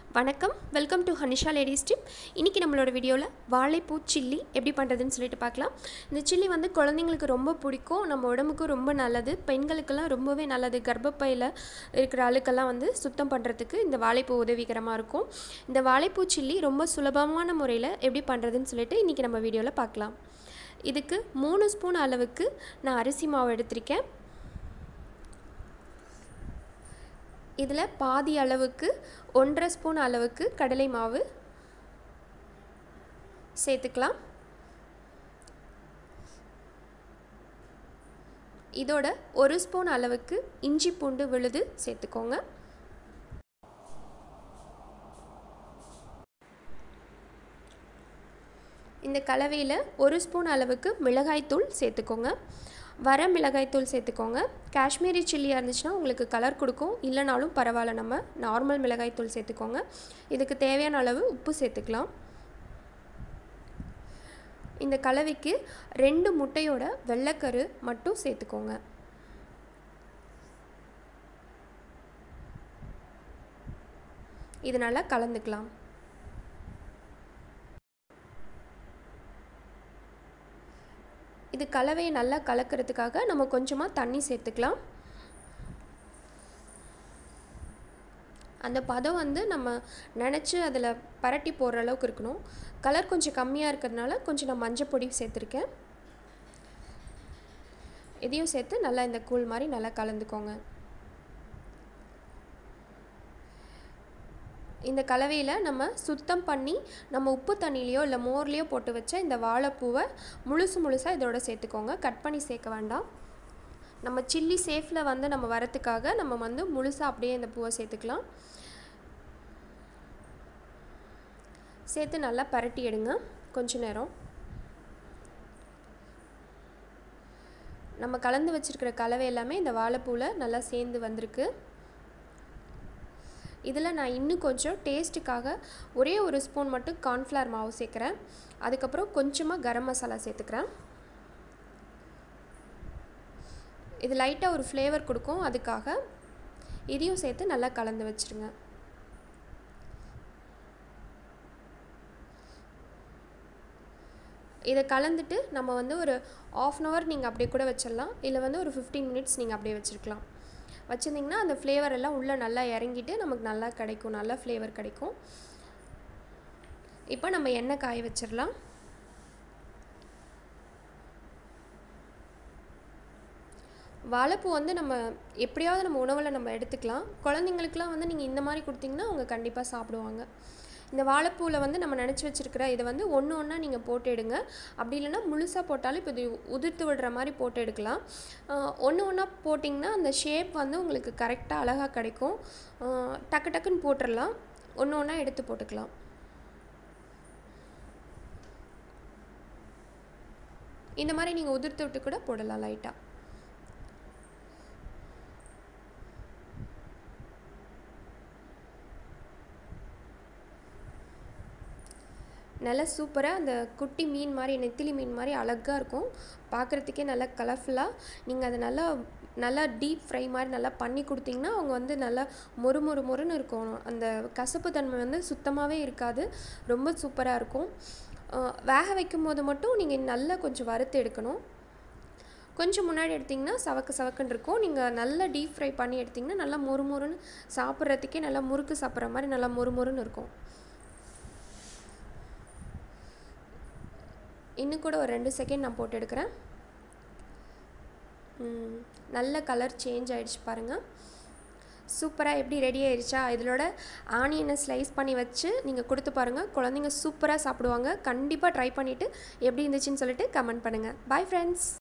வணக்கம் welcome to Hanisha ladies tip இன்றைக்கி நம்மளோட வீடியோவில் வாழைப்பூ சில்லி எப்படி பண்ணுறதுன்னு சொல்லிட்டு பார்க்கலாம் இந்த சில்லி வந்து குழந்தைங்களுக்கு ரொம்ப பிடிக்கும் நம்ம உடம்புக்கும் ரொம்ப நல்லது பெண்களுக்கெல்லாம் ரொம்பவே நல்லது கர்ப்பப்பையில் இருக்கிற அழுக்கெல்லாம் வந்து சுத்தம் பண்ணுறதுக்கு இந்த வாழைப்பூ உதவிகரமாக இருக்கும் இந்த வாழைப்பூ சில்லி ரொம்ப சுலபமான முறையில் எப்படி பண்ணுறதுன்னு சொல்லிட்டு இன்றைக்கி நம்ம வீடியோவில் பார்க்கலாம் இதுக்கு மூணு ஸ்பூன் அளவுக்கு நான் அரிசி மாவு எடுத்திருக்கேன் இதில் பாதி அளவுக்கு ஒன்றரை ஸ்பூன் அளவுக்கு கடலை மாவு சேர்த்துக்கலாம் இதோட ஒரு ஸ்பூன் அளவுக்கு இஞ்சி பூண்டு விழுது சேர்த்துக்கோங்க இந்த கலவையில் ஒரு ஸ்பூன் அளவுக்கு மிளகாய்த்தூள் சேர்த்துக்கோங்க வர மிளகாய்த்தூள் சேர்த்துக்கோங்க காஷ்மீரி சில்லியாக இருந்துச்சுன்னா உங்களுக்கு கலர் கொடுக்கும் இல்லைனாலும் பரவாயில்ல நம்ம நார்மல் மிளகாய்த்தூள் சேர்த்துக்கோங்க இதுக்கு தேவையான அளவு உப்பு சேர்த்துக்கலாம் இந்த கலவைக்கு ரெண்டு முட்டையோட வெள்ளைக்கரு மட்டும் சேர்த்துக்கோங்க இது நல்லா கலந்துக்கலாம் இது கலவையை நல்லா கலக்கிறதுக்காக நம்ம கொஞ்சமாக தண்ணி சேர்த்துக்கலாம் அந்த பதம் வந்து நம்ம நினச்சி அதில் பரட்டி போடுற அளவுக்கு இருக்கணும் கலர் கொஞ்சம் கம்மியாக இருக்கிறதுனால கொஞ்சம் நான் மஞ்சள் பொடி சேர்த்துருக்கேன் இதையும் சேர்த்து நல்லா இந்த கூழ் மாதிரி நல்லா கலந்துக்கோங்க இந்த கலவையில் நம்ம சுத்தம் பண்ணி நம்ம உப்பு தண்ணியிலையோ இல்லை மோர்லேயோ போட்டு வச்ச இந்த வாழைப்பூவை முழுசு முழுசாக இதோட சேர்த்துக்கோங்க கட் பண்ணி சேர்க்க வேண்டாம் நம்ம சில்லி சேஃபில் வந்து நம்ம வரத்துக்காக நம்ம வந்து முழுசாக அப்படியே இந்த பூவை சேர்த்துக்கலாம் சேர்த்து நல்லா பரட்டி எடுங்க கொஞ்ச நேரம் நம்ம கலந்து வச்சுருக்கிற கலவை எல்லாமே இந்த வாழைப்பூவில் நல்லா சேர்ந்து வந்திருக்கு இதில் நான் இன்னும் கொஞ்சம் டேஸ்ட்டுக்காக ஒரே ஒரு ஸ்பூன் மட்டும் கார்ன்ஃப்ளவர் மாவு சேர்க்குறேன் அதுக்கப்புறம் கொஞ்சமாக கரம் மசாலா சேர்த்துக்கிறேன் இது லைட்டாக ஒரு ஃப்ளேவர் கொடுக்கும் அதுக்காக இதையும் சேர்த்து நல்லா கலந்து வச்சுருங்க இதை கலந்துட்டு நம்ம வந்து ஒரு ஆஃப் அன் ஹவர் நீங்கள் அப்படியே கூட வச்சிடலாம் இல்லை வந்து ஒரு ஃபிஃப்டீன் மினிட்ஸ் நீங்கள் அப்படியே வச்சுருக்கலாம் வச்சுருந்திங்கன்னா அந்த ஃப்ளேவர் எல்லாம் உள்ளே நல்லா இறங்கிட்டு நமக்கு நல்லா கிடைக்கும் நல்ல ஃப்ளேவர் கிடைக்கும் இப்போ நம்ம எண்ணெய் காய வச்சிடலாம் வாழைப்பூ வந்து நம்ம எப்படியாவது நம்ம உணவில் நம்ம எடுத்துக்கலாம் குழந்தைங்களுக்குலாம் வந்து நீங்கள் இந்த மாதிரி கொடுத்தீங்கன்னா அவங்க கண்டிப்பாக சாப்பிடுவாங்க இந்த வாழைப்பூவில் வந்து நம்ம நினச்சி வச்சுருக்கிற இதை வந்து ஒன்று ஒன்றா நீங்கள் போட்டு எடுங்க அப்படி இல்லைன்னா முழுசாக போட்டாலும் இப்போ இது உதிர்த்து விடுற மாதிரி போட்டு எடுக்கலாம் ஒன்று ஒன்றா போட்டிங்கன்னா அந்த ஷேப் வந்து உங்களுக்கு கரெக்டாக அழகாக கிடைக்கும் டக்கு டக்குன்னு போட்டுடலாம் ஒன்று ஒன்றா எடுத்து போட்டுக்கலாம் இந்த மாதிரி நீங்கள் உதிர்த்து விட்டு கூட போடலாம் லைட்டாக நல்லா சூப்பராக அந்த குட்டி மீன் மாதிரி நெத்திலி மீன் மாதிரி அழகாக இருக்கும் பார்க்குறதுக்கே நல்லா கலர்ஃபுல்லாக நீங்கள் அதை நல்லா நல்லா டீப் ஃப்ரை மாதிரி நல்லா பண்ணி கொடுத்தீங்கன்னா அவங்க வந்து நல்லா மொறு மொறு மொறுன்னு இருக்கும் அந்த கசப்பு தன்மை வந்து சுத்தமாகவே இருக்காது ரொம்ப சூப்பராக இருக்கும் வேக வைக்கும் போது மட்டும் நீங்கள் நல்லா கொஞ்சம் வறுத்து எடுக்கணும் கொஞ்சம் முன்னாடி எடுத்திங்கன்னா சவக்கு சவக்குன்னு இருக்கும் நீங்கள் நல்லா டீப் ஃப்ரை பண்ணி எடுத்திங்கன்னா நல்லா மொறு மொறுன்னு சாப்பிட்றதுக்கே நல்லா முறுக்கு சாப்பிட்ற மாதிரி நல்லா மொறு மொறுன்னு இருக்கும் இன்னும் கூட ஒரு ரெண்டு செகண்ட் நான் போட்டு எடுக்கிறேன் நல்ல கலர் சேஞ்ச் ஆகிடுச்சு பாருங்கள் சூப்பராக எப்படி ரெடி ஆயிடுச்சா இதோட ஆனியனை ஸ்லைஸ் பண்ணி வச்சு நீங்கள் கொடுத்து பாருங்கள் குழந்தைங்க சூப்பராக சாப்பிடுவாங்க கண்டிப்பாக ட்ரை பண்ணிவிட்டு எப்படி இருந்துச்சுன்னு சொல்லிட்டு கமெண்ட் பண்ணுங்கள் பாய் ஃப்ரெண்ட்ஸ்